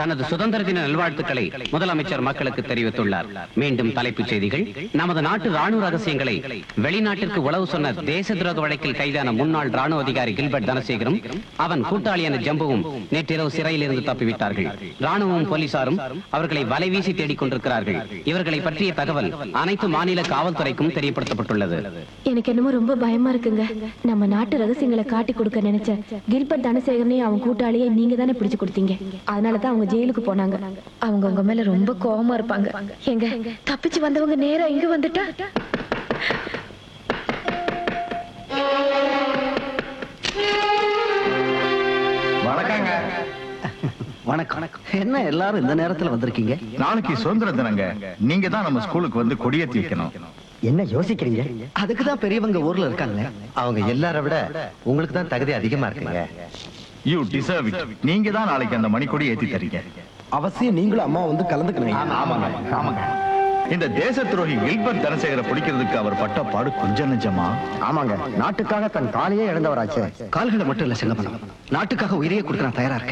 தனது சுதந்திர தின நல்வாழ்த்துக்களை முதலமைச்சர் மக்களுக்கு தெரிவித்துள்ளார் மீண்டும் தலைப்புச் செய்திகள் நமது நாட்டு ராணுவ ரகசியங்களை வெளிநாட்டிற்கு உளவு சொன்ன தேச துரோக வழக்கில் கைதான முன்னாள் ராணுவ அதிகாரி கில்பர்ட் தனசேகரும் அவன் கூட்டாளியான ஜம்புவும் நேற்றிரவு சிறையில் இருந்து தப்பிவிட்டார்கள் ராணுவமும் போலீசாரும் அவர்களை வலைவீசி தேடிக் கொண்டிருக்கிறார்கள் இவர்களை பற்றிய தகவல் அனைத்து மாநில காவல்துறைக்கும் தெரியப்படுத்தப்பட்டுள்ளது எனக்கு என்னமோ ரொம்ப பயமா இருக்குங்க நம்ம நாட்டு ரகசியங்களை காட்டி கொடுக்க நினைச்ச கில்பர்ட் தனசேகரனையும் அவன் கூட்டாளியை நீங்க தானே பிடிச்சு கொடுத்தீங்க அதனாலதான் அவங்க ஜெயிலுக்கு போனாங்க அவங்க உங்க மேல ரொம்ப கோவமா இருப்பாங்க எங்க தப்பிச்சு வந்தவங்க நேரா இங்க வந்துட்டா வணக்கங்க வணக்கம் என்ன எல்லாரும் இந்த நேரத்துல வந்திருக்கீங்க நாளைக்கு சுதந்திர தினங்க நீங்க தான் நம்ம ஸ்கூலுக்கு வந்து கொடியேத்தி வைக்கணும் என்ன யோசிக்கிறீங்க அதுக்கு தான் பெரியவங்க ஊர்ல இருக்காங்க அவங்க எல்லார விட உங்களுக்கு தான் தகுதி அதிகமா இருக்குங்க யூ டிசர்வ் இட் நீங்க தான் நாளைக்கு அந்த மணிக்கொடி ஏத்தி தரீங்க அவசியம் நீங்களும் அம்மா வந்து கலந்துக்கணும் ஆமாங்க ஆமாங்க இந்த தேச துரோகி கில்பர்ட் தனசேகரை பிடிக்கிறதுக்கு அவர் பட்ட பாடு கொஞ்சம் நெஞ்சமா ஆமாங்க நாட்டுக்காக தன் காலையே இழந்தவராச்சு கால்களை மட்டும் இல்ல செல்லப்பணம் நாட்டுக்காக உயிரையே கொடுக்க நான் தயாரா இருக்கேன்